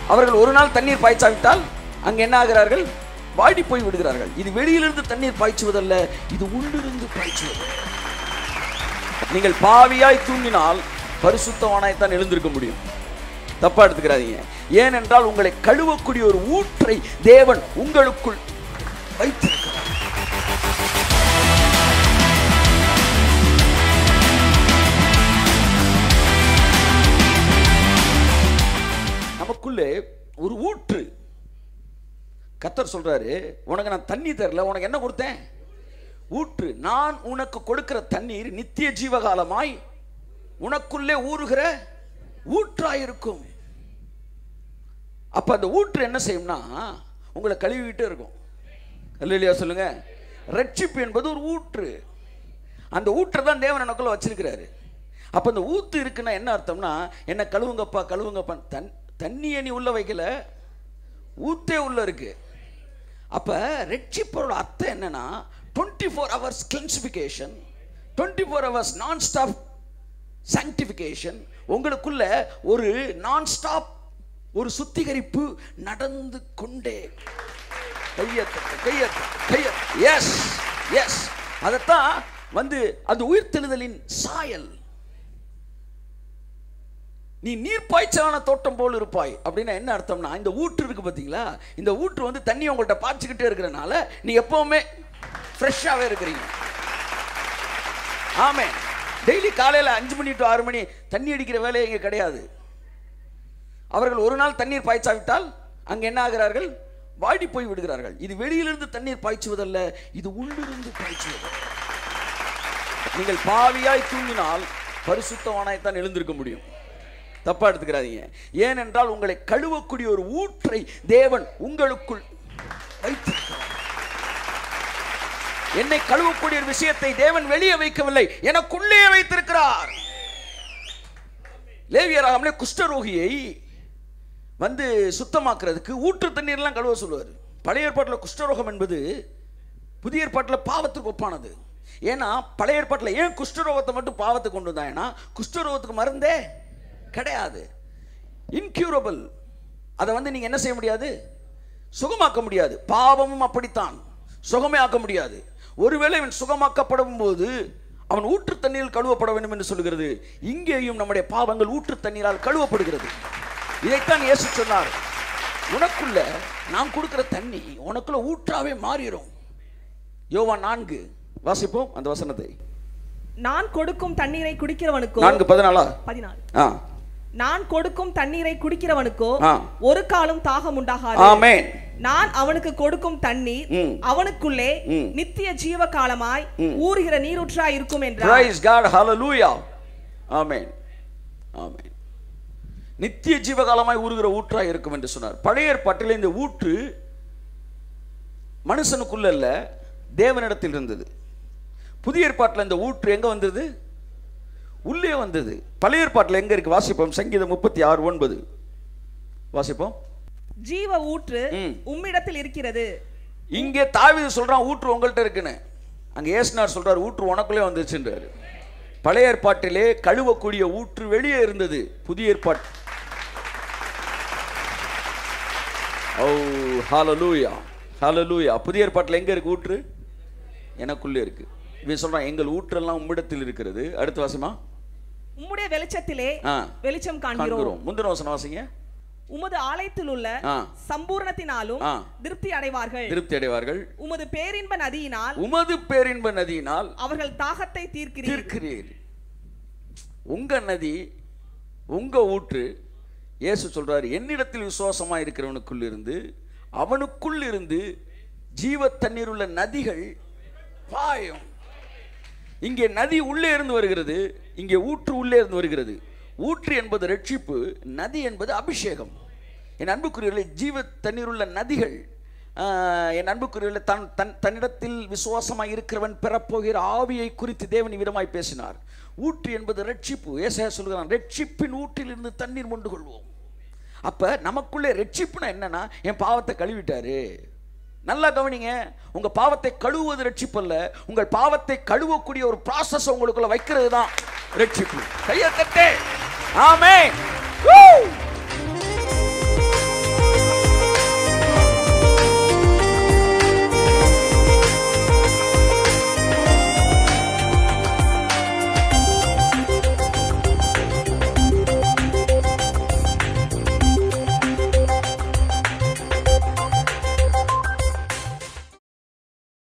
அவர்கள் ஒரு நாள் தண்ணீர் பாய்ச்சாவிட்டால் அங்க என்ன ஆகிறார்கள் வாடி போய் விடுகிறார்கள் இது வெளியிலிருந்து தண்ணீர் பாய்ச்சுவதல்ல இது உள்ளிருந்து பாய்ச்சுவது நீங்கள் பாவியாய் தூங்கினால் பரிசுத்தவானாய் தான் எழுந்திருக்க முடியும் தப்பா எடுத்துக்கிறாதீங்க ஏனென்றால் உங்களை கழுவக்கூடிய ஒரு ஊற்றை தேவன் உங்களுக்குள் வைத்திருக்கிறார் நமக்குள்ளே ஒரு ஊற்று கத்தர் சொல்றாரு உனக்கு நான் தண்ணி தரல உனக்கு என்ன கொடுத்தேன் ஊற்று நான் உனக்கு கொடுக்கிற தண்ணீர் நித்திய ஜீவகாலமாய் உனக்குள்ளே ஊறுகிற ஊற்றாயிருக்கும் அப்ப அந்த ஊற்று என்ன செய்யும்னா உங்களை கழுவிக்கிட்டே இருக்கும் இல்லையா சொல்லுங்க ரட்சிப்பு என்பது ஒரு ஊற்று அந்த ஊற்றை தான் தேவன் எனக்குள்ள வச்சிருக்கிறாரு அப்ப அந்த ஊத்து இருக்குன்னா என்ன அர்த்தம்னா என்ன கழுவுங்கப்பா கழுவுங்கப்பா தன் தண்ணியை நீ உள்ள வைக்கல ஊத்தே உள்ள இருக்கு அப்ப ரட்சிப்போட அர்த்தம் என்னன்னா டுவெண்ட்டி ஃபோர் ஹவர்ஸ் கிளென்சிஃபிகேஷன் twenty four hours non stop sanctification உங்களுக்குள்ள ஒரு நான் ஸ்டாப் ஒரு சுத்திகரிப்பு நடந்து கொண்டே கையத்த கையத்த கையத்த எஸ் எஸ் அதைத்தான் வந்து அந்த உயிர்த்தெழுதலின் சாயல் நீ நீர்ப்பாய்ச்சலான தோட்டம் போல் இருப்பாய் அப்படின்னா என்ன அர்த்தம்னா இந்த ஊற்று இருக்கு பார்த்தீங்களா இந்த ஊற்று வந்து தண்ணி உங்கள்கிட்ட பாய்ச்சிக்கிட்டே இருக்கிறனால நீ எப்பவுமே ஃப்ரெஷ்ஷாகவே இருக்கிறீங்க ஆமே டெய்லி காலையில் அஞ்சு மணி டு ஆறு மணி தண்ணி அடிக்கிற வேலை இங்கே கிடையாது அவர்கள் ஒரு நாள் தண்ணீர் பாய்ச்சாவிட்டால் அங்கே என்ன ஆகிறார்கள் வாடி போய் விடுகிறார்கள் இது வெளியிலிருந்து தண்ணீர் பாய்ச்சுவதல்ல இது உள்ளிருந்து பாய்ச்சுவது நீங்கள் பாவியாய் தூங்கினால் பரிசுத்தவானாய் தான் எழுந்திருக்க முடியும் தப்பா எடுத்துக்கிறாதீங்க ஏனென்றால் உங்களை கழுவக்கூடிய ஒரு ஊற்றை தேவன் உங்களுக்குள் வைத்திருக்கிறார் என்னை கழுவக்கூடிய ஒரு விஷயத்தை தேவன் வெளியே வைக்கவில்லை எனக்குள்ளே வைத்திருக்கிறார் லேவியராகமலே குஷ்டரோகியை வந்து சுத்தமாக்குறதுக்கு ஊற்று தண்ணீர்லாம் கழுவ சொல்லுவார் பழைய ஏற்பாட்டில் குஷ்டரோகம் என்பது புதிய ஏற்பாட்டில் பாவத்துக்கு ஒப்பானது ஏன்னா பழைய ஏற்பாட்டில் ஏன் குஷ்டரோகத்தை மட்டும் பாவத்தை கொண்டு வந்தாங்கன்னா குஷ்டரோகத்துக்கு மருந்தே கிடையாது இன்க்யூரபிள் அதை வந்து நீங்கள் என்ன செய்ய முடியாது சுகமாக்க முடியாது பாவமும் அப்படித்தான் சுகமே ஆக்க முடியாது ஒருவேளை இவன் சுகமாக்கப்படும் போது அவன் ஊற்று தண்ணீரில் கழுவப்பட வேண்டும் என்று சொல்கிறது இங்கேயும் நம்முடைய பாவங்கள் ஊற்று தண்ணீரால் கழுவப்படுகிறது இதைத்தான் இயேசு சொன்னார் உனக்குள்ள நான் கொடுக்கிற தண்ணி உனக்குள்ள ஊற்றாவே மாறிடும் யோவான் நான்கு வாசிப்போம் அந்த வசனத்தை நான் கொடுக்கும் தண்ணீரை குடிக்கிறவனுக்கோ நான்கு பதினாலா பதினாலு ஆ நான் கொடுக்கும் தண்ணீரை குடிக்கிறவனுக்கோ ஆ. ஒரு காலம் தாகம் உண்டாகாது ஆமென் நான் அவனுக்கு கொடுக்கும் தண்ணீர் ம். அவனுக்குள்ளே ம். நித்திய ஜீவ காலமாய் ஊறுகிற நீரூற்றாய் இருக்கும் என்றார் பிரைஸ் காட் ஹalleluya ஆமென் ஆமென் நித்திய ஜீவகாலமாய் ஊறுகிற ஊற்றாய் இருக்கும் என்று சொன்னார் பழைய ஏற்பாட்டில் இந்த ஊற்று மனுஷனுக்குள்ள இல்ல தேவனிடத்தில் இருந்தது புதிய ஏற்பாட்டில் இந்த ஊற்று எங்க வந்தது உள்ளே வந்தது பழைய ஏற்பாட்டில் எங்க இருக்கு வாசிப்போம் சங்கீதம் முப்பத்தி ஆறு ஒன்பது வாசிப்போம் ஜீவ ஊற்று ம். உம்மிடத்தில் இருக்கிறது இங்கே தாவீது சொல்றான் ஊற்று உங்கள்கிட்ட இருக்குன்னு அங்க ஏசுனார் சொல்றாரு ஊற்று உனக்குள்ளே வந்துச்சுன்றாரு பழைய ஏற்பாட்டிலே கழுவக்கூடிய ஊற்று வெளியே இருந்தது புதிய ஏற்பாட்டு ஓ ஹalleluya ஹalleluya புதிய ஏற்பாட்டில் எங்க இருக்கு ஊற்று எனக்குள்ளே இருக்கு இவன் சொல்றான் எங்கள் ஊற்றெல்லாம் உம்மிடத்தில் இருக்கிறது அடுத்த வாசமா உம்முடைய வெளிச்சத்திலே ஆ. வெளிச்சம் காண்கிறோம் காண்கிறோம் முந்தின வசனம் வாசிங்க உமது ஆலயத்தில் உள்ள ஆ. சம்பூர்ணத்தினாலும் ஆ. திருப்தி அடைவார்கள் திருப்தி அடைவார்கள் உமது பேரின்ப நதியினால் உமது பேரின்ப நதியினால் அவர்கள் தாகத்தை தீர்க்கிறீர் தீர்க்கிறீர் உங்க நதி உங்க ஊற்று இயேசு சொல்றாரு என்னிடத்தில் விசுவாசமா இருக்கிறவனுக்குள் இருந்து அவனுக்குள் இருந்து ஜீவ தண்ணீர் உள்ள நதிகள் பாயும் இங்கே நதி உள்ளே இருந்து வருகிறது இங்கே ஊற்று உள்ளே இருந்து வருகிறது ஊற்று என்பது ரட்சிப்பு நதி என்பது அபிஷேகம் என் அன்புக்குரியவர்களே ஜீவ தண்ணீர் உள்ள நதிகள் ஆஹ், என் அன்புக்குரியவர்களே தன் தன் தன்னிடத்தில் விசுவாசமாய் இருக்கிறவன் பெறப்போகிற ஆவியை குறித்து தேவன் விதமாய் பேசினார் ஊற்று என்பது ரட்சிப்பு ஏசாயா சொல்கிறான் ரட்சிப்பின் ஊற்றிலிருந்து தண்ணீர் மொண்டு கொள்வோம் அப்ப நமக்குள்ளே ரட்சிப்புனா என்னன்னா என் பாவத்தை கழுவிட்டாரு நல்லா கவனிங்க உங்க பாவத்தை கழுவுவது ரட்சிப்பு அல்ல உங்கள் பாவத்தை கழுவக்கூடிய ஒரு ப்ராசஸ் உங்களுக்குள்ள வைக்கிறது தான் ரட்சிப்பு கையை தட்டே ஆமென்